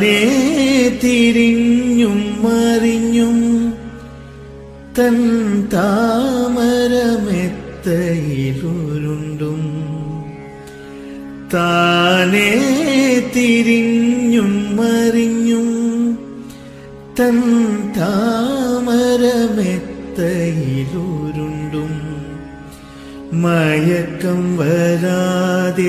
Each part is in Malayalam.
താനേ തിരിഞ്ഞും മറിഞ്ഞും തൻ താമരമെത്തയിലുരുണ്ടും താനേ തിരിഞ്ഞും മറിഞ്ഞും തൻ താമരമെത്തയിലുരുണ്ടും മയക്കം വരാതെ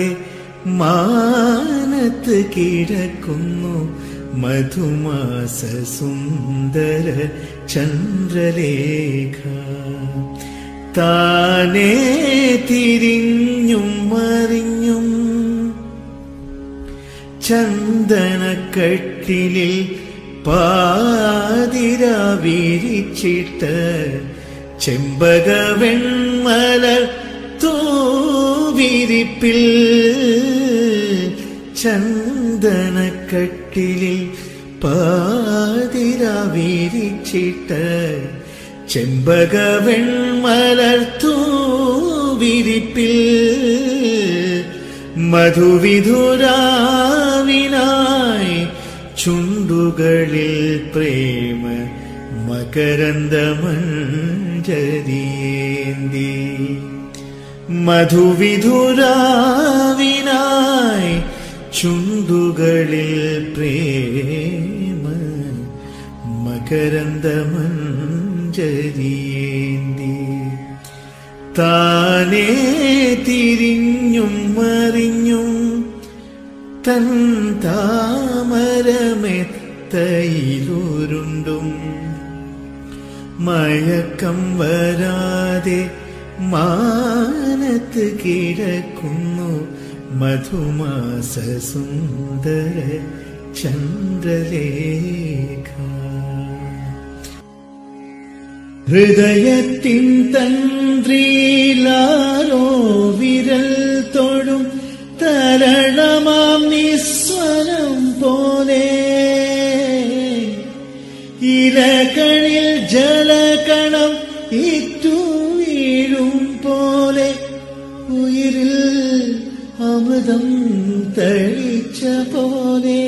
മാനത്ത് കിടക്കുന്നു മധുമാസ സുന്ദര ചന്ദ്രലേഖ താനേ തിരിഞ്ഞും മറിഞ്ഞും ചന്ദനക്കട്ടിലിൽ പാതിര വിരിച്ചിട്ട് ചെമ്പക വെൺമലർ തൂവിരിപ്പിൽ ചന്ദനക്കട്ടിലിൽ പാതിര വിരിച്ചിട്ട് ചെമ്പക വെൺമലർ തൂവിരിപ്പിൽ മധുവിധുരാവിനായി ചുണ്ടുകളിൽ പ്രേമ മകരന്ദമഞ്ജരിയേന്തി മധുവിധുരാവിനായി ചുണ്ടുകളിൽ പ്രേമ മകരന്ദമഞ്ജരിയേന്തി താനേ തിരിഞ്ഞും മറിഞ്ഞും തൻ താമരമെത്തയിലുരുണ്ടും മയക്കം വരാതെ മാനത്ത് കിടക്കുന്നു മധുമാസ സുന്ദര ചന്ദ്രലേഖ ഹൃദയത്തിൻ തന്ത്രിയിലാരോ വിരൽ തൊടും തരണമാം നിസ്വരം പോലെ ഇലകളിൽ ജലകണം ഇറ്റു വീഴും പോലെ ഉയിരിൽ അമൃതം തളിച്ച പോലെ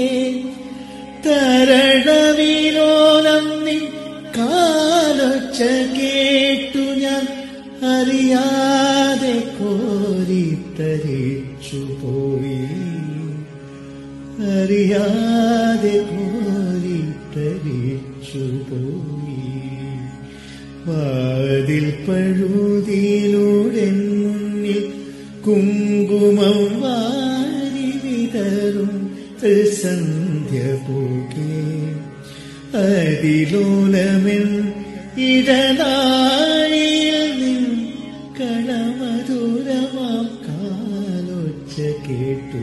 തരണവിലോലം നീ കാലൊച്ച കേട്ടു ഞാൻ അറിയാതെ കോരിത്തരിച്ചു പോയി അറിയാതെ കോരിത്തരിച്ചു പോയി വാതിൽ പഴുതിയിലൂടെ മുന്നിൽ കുങ്കുമം വാരി വിതറും സന്ധ്യ പോകേ അതിലോലമെൻ ഇടനാഴിയിൽ നിൻ കളമധുരമാം കാലൊച്ച കേട്ടു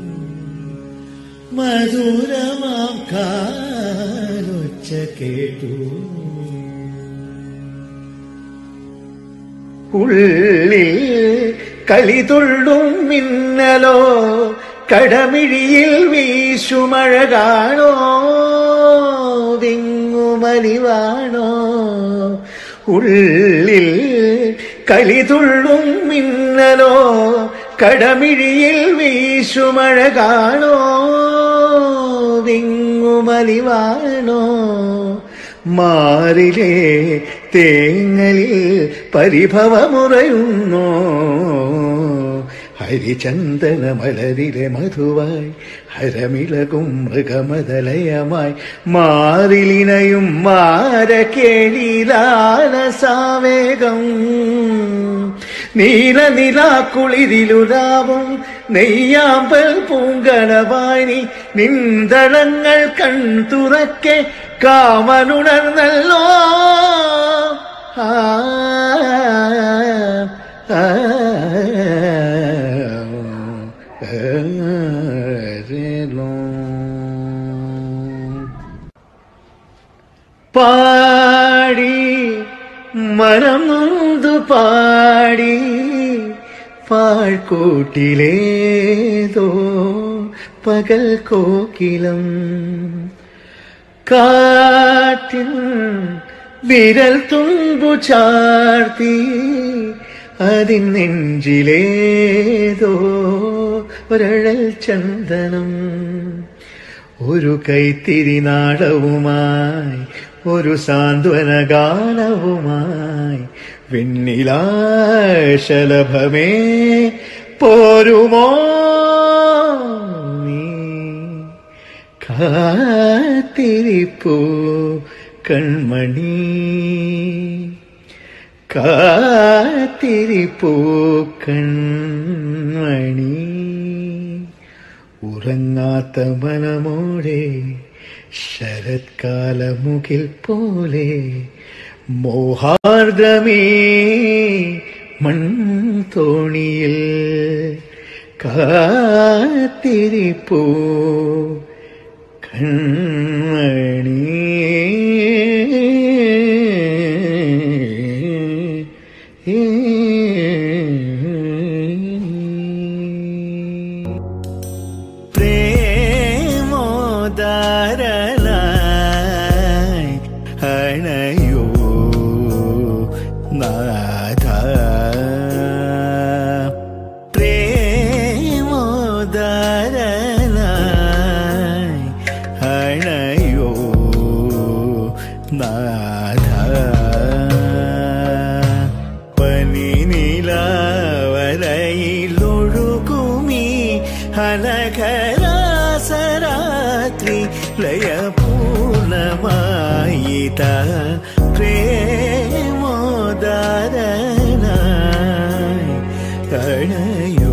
മധുരമാം കാലൊച്ച കേട്ടു ഉള്ളിൽ കളിതുള്ളും മിന്നലോ കടമിഴിയിൽ വീശുമഴ കാണോ വിങ്ങുമലിവാണോ ഉള്ളിൽ കളിതുള്ളും മിന്നലോ കടമിഴിയിൽ വീശുമഴ കാണോ വിങ്ങുമലിവാണോ മാറിലെ തേങ്ങലിൽ പരിഭവമുറയുന്നോ ഹരിചന്ദന മലരിലെ മധുവായി ഹരമിളകും മൃഗമതലയമായി മാറിലിനയും മാരക്കേളിലാലസാവേഗം നീലനിലാക്കുളിരിലുലാവും നെയ്യാമ്പൽ പൂങ്കണവാണി നിന്തളങ്ങൾ കൺ തുറക്കെ കാമനുണർന്നല്ലോ ആ ആ, പാടി മനം നൊന്തു പാടി പാഴ്ക്കൂട്ടിലേതോ പകൽ കോക്കിലം കാറ്റിൻ വിരൽ തുമ്പു ചാർത്തി അതിൻ നെഞ്ചിലേതോ ഒരഴൽ ചന്ദനം ഒരു കൈത്തിരി നാടവുമായി ഒരു സാന്ത്വന ഗാനവുമായി വെണ്ണിലാശലഭമേ പോരുമോ നീ കാത്തിരിപ്പൂ കൺമണി കാത്തിരിപ്പൂ കൺമണി ഉറങ്ങാത്ത മനമോടെ ശരത്കാലമുകിൽ പോലെ മോഹാർദ്രമേ മൺതോണിയിൽ കാത്തിരിപ്പൂ കൺമണി പ്രേമോദാരനായി അണയോ നാഥ പ്രേമോദാരനായി അണയോ നാഥ പനി നിലവരയിലൊഴുകുമീ അനഘരാസരാത്രി ലയപൂർണമായിത പ്രേമോദാരനായി കണയോ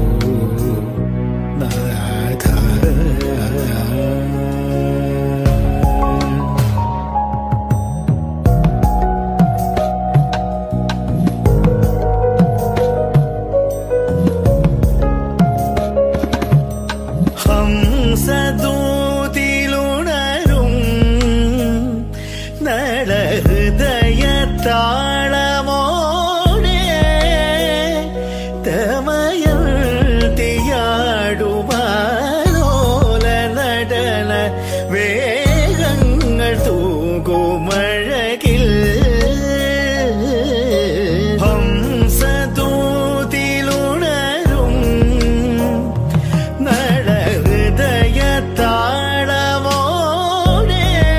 നാഥ ഹംസദൂതിലുണരും നളഹൃദയ താളമോടെ തമയത്തിയാടുമാലോല നടന വേഗങ്ങൾ തൂകുമഴകിൽ ഹംസദൂതിലുണരും നളഹൃദയ താളമോടെ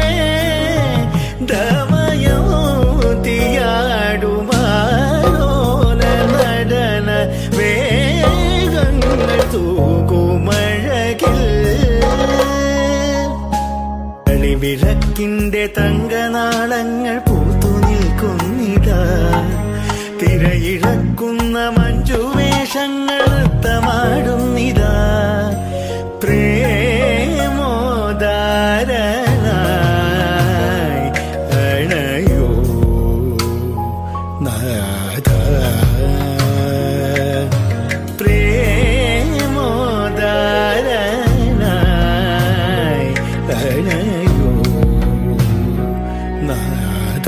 ദമയോതിയാടുമാലോല നടന വേഗങ്ങൾ തൂകുമഴകിൽ വിളക്കിന്റെ തങ്കനാളങ്ങൾ പൂത്തു നിൽക്കുന്നിതാ തിരയിളക്കുന്ന മഞ്ജുവേഷങ്ങൾ നൃത്തമാടുന്നിതാ പ്രേമോദാരനായി അണയോ നാഥ പ്രേമോദാരനായി അണയോ നാഥ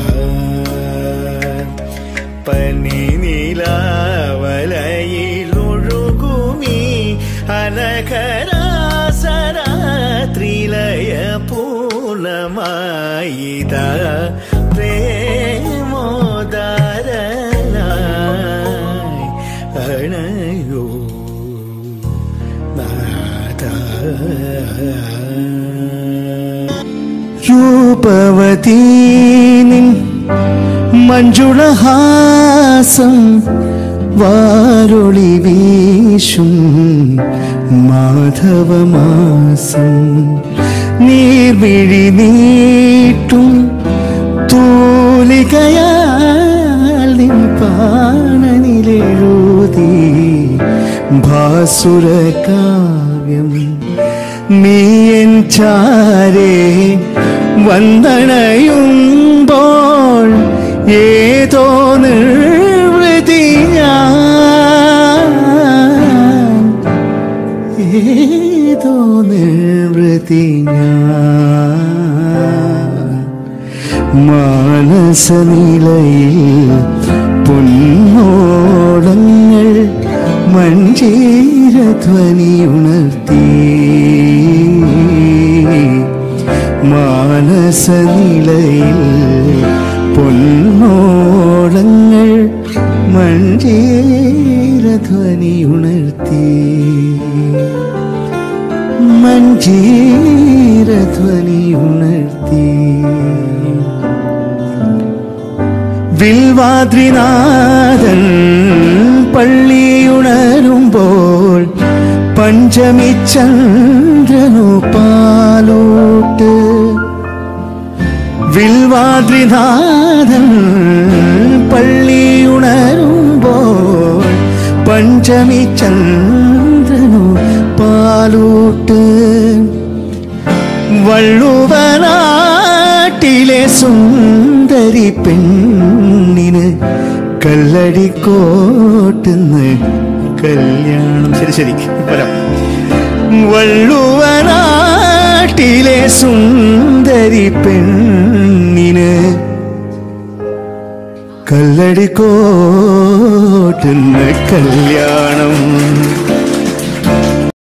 പനി നിലാവലയിലൊഴുകുമീ അനഘരാസരാത്രിലയ പൂർണമായിത പ്രേമോദാരനായി അണയോ നാഥ രൂപവതീ നിൻ മഞ്ജുളഹാസം വാരൊളി വീശും മാധവമാസം നീർമിഴി നീട്ടും തൂലികയാൽ നിൻ പാണനിലെഴുതി ഭാസുരകാവ്യം നീയൻ ചാരേ വന്ദനയുമ്പോൾ ഏതോ നിർവൃതി ഞാൻ ഏതോ നിർവൃതി ഞാൻ മാനസനിലയിൽ പൊന്നോളങ്ങൾ മഞ്ചേരധ്വനി ഉണർത്തി മാനസനിലയിൽ പൊന്നോളങ്ങൾ മഞ്ചേരധ്വനി ഉണർത്തി മഞ്ജീരധ്വനി ഉണർത്തി വിൽവാദ്രിനാഥൻ പള്ളിയുണരുമ്പോൾ പഞ്ചമി ചന്ദ്രനു പാലൂട്ട് വിൽവാദ്രിനാഥൻ പള്ളിയുണരുമ്പോൾ പഞ്ചമി ചന്ദ്രനു പാലൂട്ട് വള്ളുവനാട്ടിലെ സുന്ദരി പെണ്ണിന് കല്ലടിക്കോട്ടുന്ന് കല്യാണം ശരി ശരി വരാം വള്ളുവനാട്ടിലെ സുന്ദരി പെണ്ണിന് കല്ലടിക്കോട്ടുന്ന കല്യാണം